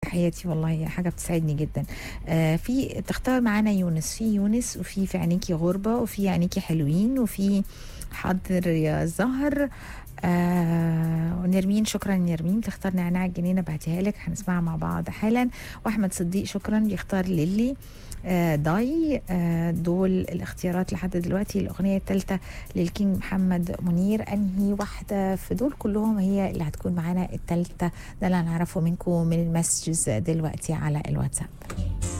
تحياتي والله حاجه بتسعدني جدا آه في تختار معانا يونس في يونس وفي في عينيكي غربه وفي عينيكي حلوين وفي حاضر يا زهر آه ونرمين شكرا نرمين بتختار نعناع الجنينه بعتها لك هنسمعها مع بعض حالا واحمد صديق شكرا بيختار ليلي آه داي آه دول الاختيارات لحد دلوقتي الاغنيه الثالثه للكينج محمد منير انهي واحده في دول كلهم هي اللي هتكون معانا الثالثه ده اللي هنعرفه منكم من المسجز دلوقتي على الواتساب